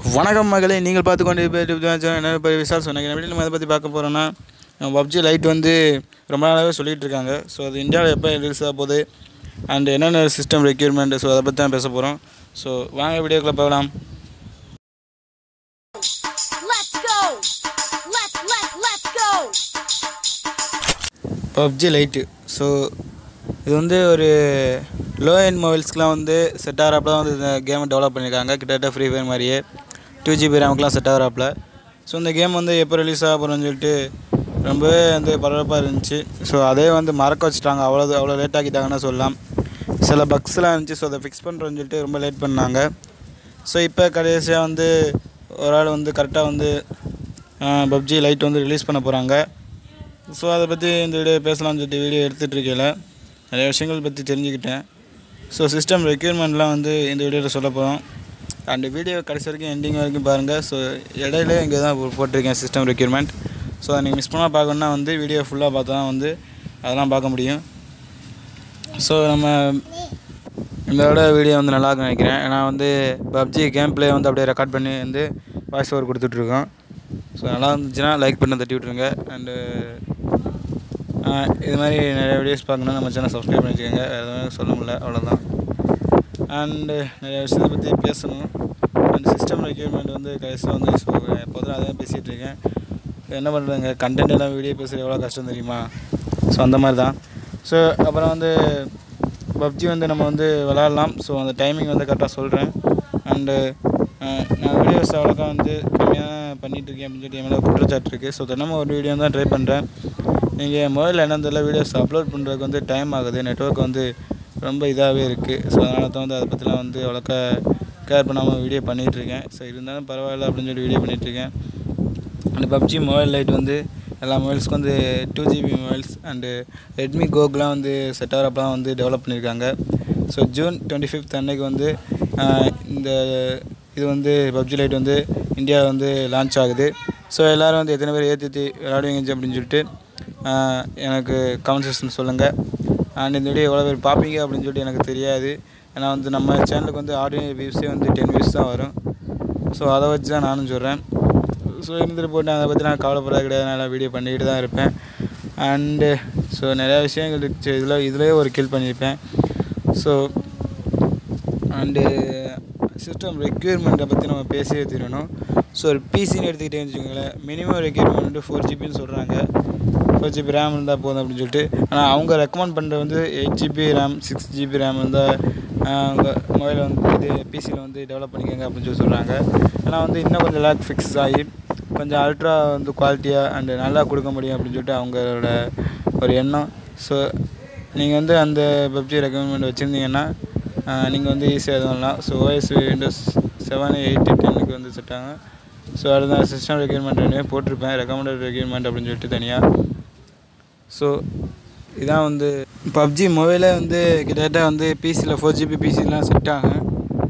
வணக்கம் மகளே நீங்கள் பார்த்து கொண்டு என்ன பெரிய விசால் சொன்னாங்க எப்படி நம்ம அதை பற்றி பார்க்க போகிறோன்னா பப்ஜி லைட் வந்து ரொம்ப நாளாகவே சொல்லிகிட்டு இருக்காங்க ஸோ அது இந்தியாவில் எப்போ ரிலீஸ் ஆக போகுது அண்ட் என்னென்ன சிஸ்டம் ரெக்யூர்மெண்ட் ஸோ அதை பற்றி தான் பேச போகிறோம் ஸோ வாங்க வீடியோக்குள்ளே போகலாம் Let's go! Let's let's let's go! PUBG lite so இது வந்து ஒரு லோ எண்ட் மொபைல்ஸ்க்குலாம் வந்து செட் ஆகிறாப்புல தான் வந்து இந்த கேமை டெவலப் பண்ணியிருக்காங்க கிட்டத்தட்ட ஃப்ரீ ஃபயர் மாதிரியே டூ ஜிபி ரேமுக்குலாம் செட் ஆகிறாப்புல ஸோ இந்த கேம் வந்து எப்போ ரிலீஸ் ஆக போகிறோம்னு சொல்லிட்டு ரொம்பவே வந்து பரபரப்பாக இருந்துச்சு ஸோ அதே வந்து மறக்க வச்சுட்டாங்க அவ்வளோ அவ்வளோ லேட் ஆக்கிட்டாங்கன்னு சொல்லலாம் சில பக்ஸ்லாம் இருந்துச்சு ஸோ அதை ஃபிக்ஸ் பண்ணுறோன்னு சொல்லிட்டு ரொம்ப லேட் பண்ணாங்க ஸோ இப்போ கடைசியாக வந்து ஒரு ஆள் வந்து கரெக்டாக வந்து பப்ஜி லைட் வந்து ரிலீஸ் பண்ண போகிறாங்க ஸோ அதை பற்றி இந்த வீடியோ பேசலாம்னு சொல்லிட்டு வீடியோ எடுத்துகிட்டு இருக்கையில் நிறைய விஷயங்கள் பற்றி தெரிஞ்சுக்கிட்டேன் ஸோ சிஸ்டம் ரெக்யூர்மெண்ட்லாம் வந்து இந்த வீடியோவில் சொல்ல போகிறோம் அண்ட் வீடியோ கடைசி வரைக்கும் எண்டிங் வரைக்கும் பாருங்கள் ஸோ இடையில இங்கே தான் போ- போட்டிருக்கேன் சிஸ்டம் ரெக்யூர்மெண்ட் ஸோ அதை நீங்கள் மிஸ் பண்ணால் பார்க்கணுன்னா வந்து வீடியோ ஃபுல்லாக பார்த்தா தான் வந்து அதெல்லாம் பார்க்க முடியும் ஸோ நம்ம இதோட வீடியோ வந்து நல்லா இருக்கும்னு நினைக்கிறேன் ஏன்னா வந்து பப்ஜி கேம் ப்ளே வந்து அப்படியே ரெக்கார்ட் பண்ணி வந்து வாய்ஸ் ஓவர் கொடுத்துட்ருக்கோம் ஸோ நல்லா இருந்துச்சுன்னா லைக் பண்ண தட்டி விட்ருங்க அண்டு இது மாதிரி நிறைய வீடியோஸ் பார்க்கணும் நம்ம சேனல் சப்ஸ்கிரைப் பண்ணி வச்சுக்கோங்க வேறு எதுவும் சொல்ல முடியல அவ்வளோதான் அண்டு நிறைய விஷயத்தை பற்றி பேசணும் அண்ட் சிஸ்டம் ரெக்யூர்மெண்ட் வந்து கடைசியில் வந்து ஸோ எப்போதும் அதை பேசிகிட்டு இருக்கேன் என்ன பண்ணுறதுங்க கண்டென்ட் எல்லாம் வீடியோ பேசுகிறது எவ்வளோ கஷ்டம் தெரியுமா ஸோ அந்த மாதிரி தான் ஸோ அப்புறம் வந்து பப்ஜி வந்து நம்ம வந்து விளாட்லாம் ஸோ அந்த டைமிங் வந்து கரெக்டாக சொல்கிறேன் அண்டு நான் வீடியோஸ் அவ்வளோக்கா வந்து கம்மியாக பண்ணிகிட்டு இருக்கேன் அப்படின்னு சொல்லிட்டு என் மேலே குற்றச்சாட்டு இருக்குது ஸோ தினமும் ஒரு வீடியோ தான் ட்ரை பண்ணுறேன் நீங்கள் மொபைலில் என்ன தெரியல வீடியோஸ் அப்லோட் பண்ணுறதுக்கு வந்து டைம் ஆகுது நெட்ஒர்க் வந்து ரொம்ப இதாகவே இருக்குது ஸோ அதனால தான் வந்து அதை பற்றிலாம் வந்து அவ்வளோக்கா கேர் பண்ணாமல் வீடியோ பண்ணிகிட்ருக்கேன் ஸோ இருந்தாலும் பரவாயில்ல அப்படின்னு சொல்லி வீடியோ பண்ணிகிட்ருக்கேன் அந்த பப்ஜி மொபைல் லைட் வந்து எல்லா மொபைல்ஸ்க்கும் வந்து two GB mobiles and Redmi கோக்குலாம் வந்து செட் ஆகிறப்பலாம் வந்து டெவலப் பண்ணியிருக்காங்க ஸோ ஜூன் டுவெண்ட்டி ஃபிஃப்த் அன்னைக்கு வந்து ஆஹ், இந்த இது வந்து பப்ஜி லைட் வந்து இந்தியா வந்து லான்ச் ஆகுது ஸோ எல்லோரும் வந்து எத்தனை பேர் ஏற்றி விளையாடுவீங்க அப்படின்னு சொல்லிட்டு ஆஹ், எனக்கு கமெண்ட் செக்ஷன் சொல்லுங்கள் அண்ட் இந்த வீடியோ எவ்வளோ பேர் பார்ப்பீங்க அப்படின்னு சொல்லிட்டு எனக்கு தெரியாது ஏன்னா வந்து நம்ம சேனலுக்கு வந்து ஆடியோ வியூஸே வந்து டென் வியூஸ் தான் வரும் ஸோ அதை வச்சு தான் நானும் சொல்கிறேன் ஸோ இருந்துட்டு போட்டு அதை பற்றி நான் கவலைப்படாத கிடையாது நான் வீடியோ பண்ணிக்கிட்டு தான் இருப்பேன் அண்டு ஸோ நிறையா விஷயங்கள் இருந்துச்சு இதில் இதிலே ஒரு கில் பண்ணியிருப்பேன் ஸோ அண்டு சிஸ்டம் ரெக்யூர்மெண்ட்டை பற்றி நம்ம பேசியே தீரணும் ஸோ ஒரு பிசின்னு எடுத்துக்கிட்டே வச்சுக்கோங்களேன் மினிமம் ரெக்யூர்மெண்ட் வந்து ஃபோர் ஜிபின்னு சொல்கிறாங்க ஃபோர் ஜிபி ரேம் இருந்தால் போதும் அப்படின்னு சொல்லிட்டு ஆனால் அவங்க ரெக்கமெண்ட் பண்ணுறது வந்து eight GB RAM six GB RAM இருந்தால் உங்கள் மொபைல் வந்து இது பிசியில் வந்து டெவலப் பண்ணிக்கோங்க அப்படின்னு சொல்லி சொல்கிறாங்க ஏன்னா வந்து இன்னும் கொஞ்சம் லேக் ஃபிக்ஸ் ஆகி கொஞ்சம் அல்ட்ரா வந்து குவாலிட்டியாக அண்டு நல்லா கொடுக்க முடியும் அப்படின்னு சொல்லிட்டு அவங்களோட ஒரு எண்ணம் ஸோ நீங்கள் வந்து அந்த பப்ஜி ரெக்கமெண்ட் வச்சுருந்தீங்கன்னா நீங்கள் வந்து ஈஸியாக எதுவும் பண்ணலாம் so OS Windows seven eight டென்னுக்கு வந்து செட் ஆகும் ஸோ அதுதான் சிஸ்டம் ரெக்யூர்மெண்ட் ரெண்டுமே போட்டிருப்பேன் ரெக்கமெண்டட் ரெக்யூர்மெண்ட் அப்படின்னு சொல்லிட்டு தனியாக ஸோ இதான் வந்து பப்ஜி மொபைலே வந்து கிட்டத்தட்ட வந்து பிசியில் ஃபோர் ஜிபி பிசிலாம் செட் ஆகும்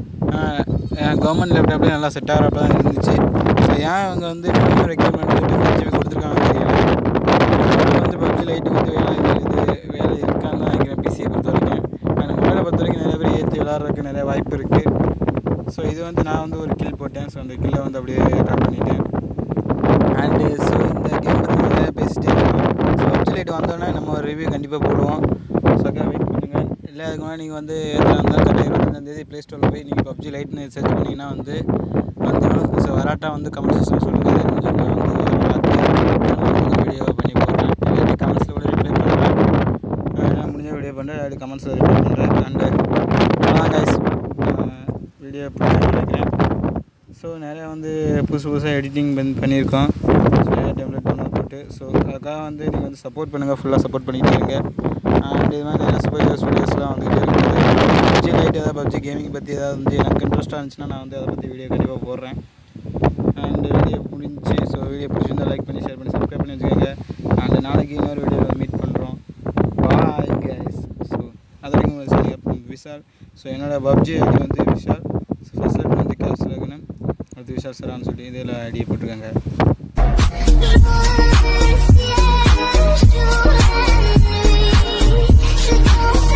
கவர்மெண்ட் லேப்டாப்லேயே நல்லா செட் ஆகிறப்ப தான் இருந்துச்சு ஸோ ஏன் அவங்க வந்து மினிமம் ரெக்யூர்மெண்ட் வந்து ஃபோர் ஜிபி கொடுத்துருக்காங்க தெரியல இப்போ வந்து பப்ஜி லைட்டு வந்து வேலை இது வேலை இருக்கான்னு தான் நினைக்கிறேன் பிசியை பொறுத்த வரைக்கும் ஆனால் மொபைலை பொறுத்த வரைக்கும் நிறைய பேர் ஏற்றி விளாட்றதுக்கு நிறைய வாய்ப்பு இருக்குது ஸோ இது வந்து நான் வந்து ஒரு கில் போட்டேன் ஸோ அந்த கில்லை வந்து அப்படியே ரெக்கார்ட் பண்ணிட்டேன் அண்டு ஸோ இந்த கேம் பற்றி நிறைய பேசிட்டே இருக்கோம் ஸோ வெப்சைட் வந்தோடனே நம்ம ஒரு ரிவ்யூ கண்டிப்பாக போடுவோம் ஸோ அக்கா வெயிட் பண்ணுங்கள் இல்லை அதுக்கு முன்னாடி நீங்கள் வந்து எதில் இருந்தாலும் கரெக்டாக இருபத்தஞ்சாந்தேதி ப்ளே ஸ்டோரில் போய் நீங்கள் பப்ஜி லைட்னு சர்ச் பண்ணிங்கன்னா வந்து வந்துடும் ஸோ வராட்டா வந்து கமெண்ட் செக்ஷன் சொல்லுங்கள் அது கொஞ்சம் நான் வந்து பார்த்து வீடியோ பண்ணி போடுறேன் இல்லாட்டி கமெண்ட்ஸில் கூட ரிப்ளை பண்ணுறேன் நான் முடிஞ்ச வீடியோ பண்ணுறேன் அது கமெண்ட்ஸில் ரிப்ளை பண்ணுறேன் அண்டு அதான் கைஸ் வீடியோ பிடிச்சி நினைக்கிறேன் ஸோ நிறையா வந்து புதுசு புதுசாக எடிட்டிங் பண்ணி பண்ணியிருக்கோம் ஸோ நிறையா டெவலப் பண்ண போட்டு ஸோ அதுக்காக வந்து நீங்கள் வந்து சப்போர்ட் பண்ணுங்கள் ஃபுல்லாக சப்போர்ட் பண்ணிக்கிட்டே இருங்க அண்ட் இது மாதிரி நிறைய சூப்பர் ஹீரோஸ் வீடியோஸ்லாம் வந்துகிட்டே இருக்குது பப்ஜி லைட் ஏதாவது பப்ஜி கேமிங் பற்றி ஏதாவது வந்து எனக்கு இன்ட்ரெஸ்ட்டாக இருந்துச்சுன்னா நான் வந்து அதை பற்றி வீடியோ கண்டிப்பாக போடுறேன் அண்ட் வீடியோ முடிஞ்சு ஸோ வீடியோ பிடிச்சிருந்தா லைக் பண்ணி ஷேர் பண்ணி சப்ஸ்கிரைப் பண்ணி வச்சுக்கோங்க அண்ட் நாளைக்கு இன்னொரு வீடியோவில் மீட் பண்ணுறோம் பாய் கைஸ் ஸோ அது வரைக்கும் உங்களை சரி அப்புறம் விஷால் ஸோ என்னோடய பப்ஜி ஐடி வந்து விஷால் ஸோ ஃபஸ்ட் லெட்டர் வந்து கேப்ஸ் இருக்கணும் அடுத்து விஷால் சரான்னு சொல்லிட்டு இதில் ஐடியை போட்டிருக்காங்க Yeah,